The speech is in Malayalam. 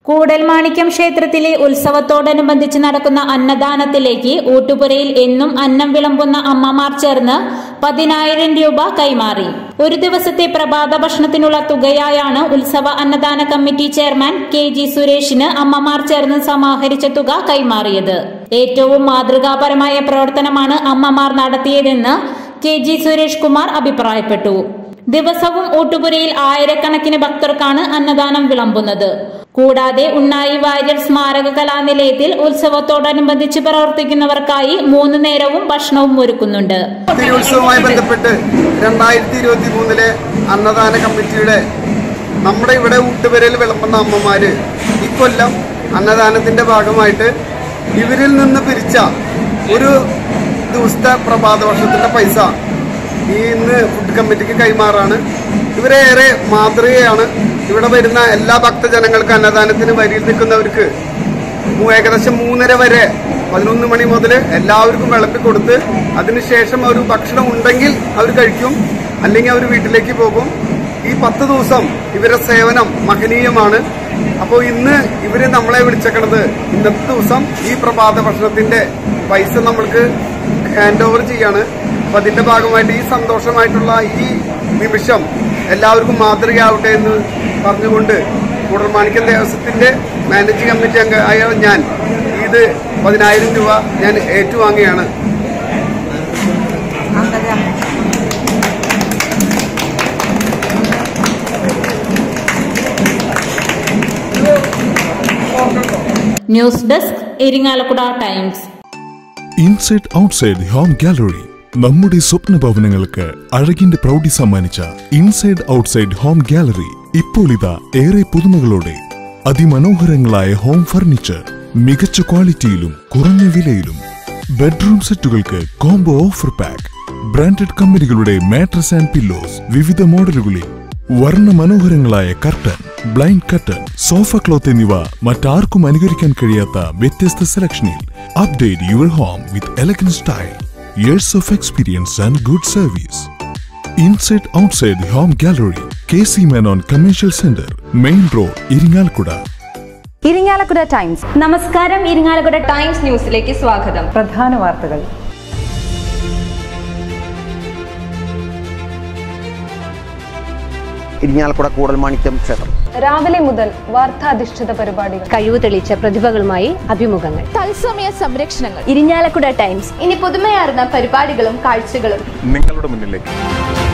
കൂടൽമാണിക്യം ക്ഷേത്രത്തിലെ ഉത്സവത്തോടനുബന്ധിച്ച് നടക്കുന്ന അന്നദാനത്തിലേക്ക് ഊട്ടുപുരയിൽ എന്നും അന്നം വിളമ്പുന്ന അമ്മമാർ ചേർന്ന് പതിനായിരം രൂപ കൈമാറി ഒരു ദിവസത്തെ പ്രഭാത ഭക്ഷണത്തിനുള്ള തുകയായാണ് ഉത്സവ അന്നദാന കമ്മിറ്റി ചെയർമാൻ കെ ജി സുരേഷിന് അമ്മമാർ ചേർന്ന് സമാഹരിച്ച തുക കൈമാറിയത് ഏറ്റവും മാതൃകാപരമായ പ്രവർത്തനമാണ് അമ്മമാർ നടത്തിയതെന്ന് കെ ജി സുരേഷ് കുമാർ അഭിപ്രായപ്പെട്ടു ദിവസവും ഊട്ടുപുരയിൽ ആയിരക്കണക്കിന് ഭക്തർക്കാണ് അന്നദാനം വിളമ്പുന്നത് കൂടാതെ ഉണ്ണായി വാര്യർ സ്മാരക കലാനിലയത്തിൽ ഉത്സവത്തോടനുബന്ധിച്ച് പ്രവർത്തിക്കുന്നവർക്കായി മൂന്ന് നേരവും ഭക്ഷണവും ഒരുക്കുന്നുണ്ട് തിരുത്സവവുമായി ബന്ധപ്പെട്ട് രണ്ടായിരത്തി ഇരുപത്തി മൂന്നിലെ അന്നദാന കമ്മിറ്റിയുടെ നമ്മുടെ ഇവിടെ ഊട്ടുപുരയിൽ വിളമ്പുന്ന അമ്മമാര് ഇക്കൊല്ലം അന്നദാനത്തിന്റെ ഭാഗമായിട്ട് ഇവരിൽ നിന്ന് പിരിച്ച ഒരു ദിവസത്തെ പ്രഭാത വർഷത്തിന്റെ പൈസ ഈ ഇന്ന് ഫുഡ് കമ്മിറ്റിക്ക് കൈമാറാണ് ഇവരെ ഏറെ മാതൃകയാണ് ഇവിടെ വരുന്ന എല്ലാ ഭക്തജനങ്ങൾക്ക് അന്നദാനത്തിന് വരിയിൽ നിൽക്കുന്നവർക്ക് മൂ- ഏകദേശം മൂന്നര വരെ പതിനൊന്ന് മണി മുതൽ എല്ലാവർക്കും വിളമ്പി കൊടുത്ത് അതിനുശേഷം അവർ ഭക്ഷണം ഉണ്ടെങ്കിൽ അവർ കഴിക്കും അല്ലെങ്കിൽ അവർ വീട്ടിലേക്ക് പോകും ഈ പത്ത് ദിവസം ഇവരുടെ സേവനം മഹനീയമാണ് അപ്പോൾ ഇന്ന് ഇവര് നമ്മളെ വിളിച്ചേക്കണത് ഇന്നത്തെ ദിവസം ഈ പ്രഭാത ഭക്ഷണത്തിന്റെ പൈസ നമ്മൾക്ക് ഹാൻഡ് ഓവർ ചെയ്യാണ് അപ്പൊ അതിന്റെ ഭാഗമായിട്ട് ഈ സന്തോഷമായിട്ടുള്ള ഈ നിമിഷം എല്ലാവർക്കും മാതൃകയാവട്ടെ എന്ന് പറഞ്ഞുകൊണ്ട് കൂടൽമാണിക്യം ദേവസ്വത്തിന്റെ മാനേജിംഗ് കമ്മിറ്റി അംഗമായ ഞാൻ ഇത് പതിനായിരം രൂപ ഞാൻ ഏറ്റുവാങ്ങുകയാണ് news desk Irinjalakuda Times inside outside home gallery നമ്മുടെ സ്വപ്ന ഭവനങ്ങൾക്ക് അഴകിന്റെ പ്രൗഢി സമ്മാനിച്ച ഇൻസൈഡ് ഔട്ട്സൈഡ് ഹോം ഗാലറി ഇപ്പോൾ ഇതാ ഏറെ പുതുമകളോടെ അതിമനോഹരങ്ങളായ ഹോം ഫർണിച്ചർ മികച്ച ക്വാളിറ്റിയിലും കുറഞ്ഞ വിലയിലും ബെഡ്റൂം സെറ്റുകൾക്ക് കോംബോ ഓഫർ പാക്ക് ബ്രാൻഡഡ് കമ്പനികളുടെ മാട്രസ് ആൻഡ് പില്ലോസ് വിവിധ മോഡലുകളിൽ വർണ്ണ മനോഹരങ്ങളായ curtain blind curtain sofa cloth എന്നിവ മറ്റാർക്കും അനുകരിക്കാൻ കഴിയാത്ത വ്യത്യസ്ത സെലക്ഷനിൽ update your home with elegant style years of experience and good service inside outside home gallery K C Menon commercial centre main road Irinjalakuda Irinjalakuda Times നമസ്കാരം ഇരിങ്ങാലക്കുട ടൈംസ് ന്യൂസിലേക്ക് സ്വാഗതം പ്രധാന വാർത്തകൾ ഇരിഞ്ഞാലക്കുട കൂടൽമാണിക്യം ക്ഷേത്രം രാവിലെ മുതൽ വാർത്താധിഷ്ഠിത പരിപാടികൾ കഴിവ് തെളിയിച്ച പ്രതിഭകളുമായി അഭിമുഖങ്ങൾ തത്സമയ സംരക്ഷണങ്ങൾ ഇരിഞ്ഞാലക്കുട ടൈംസ് ഇനി പുതുമയാർന്ന പരിപാടികളും കാഴ്ചകളും നിങ്ങളുടെ മുന്നിലേക്ക്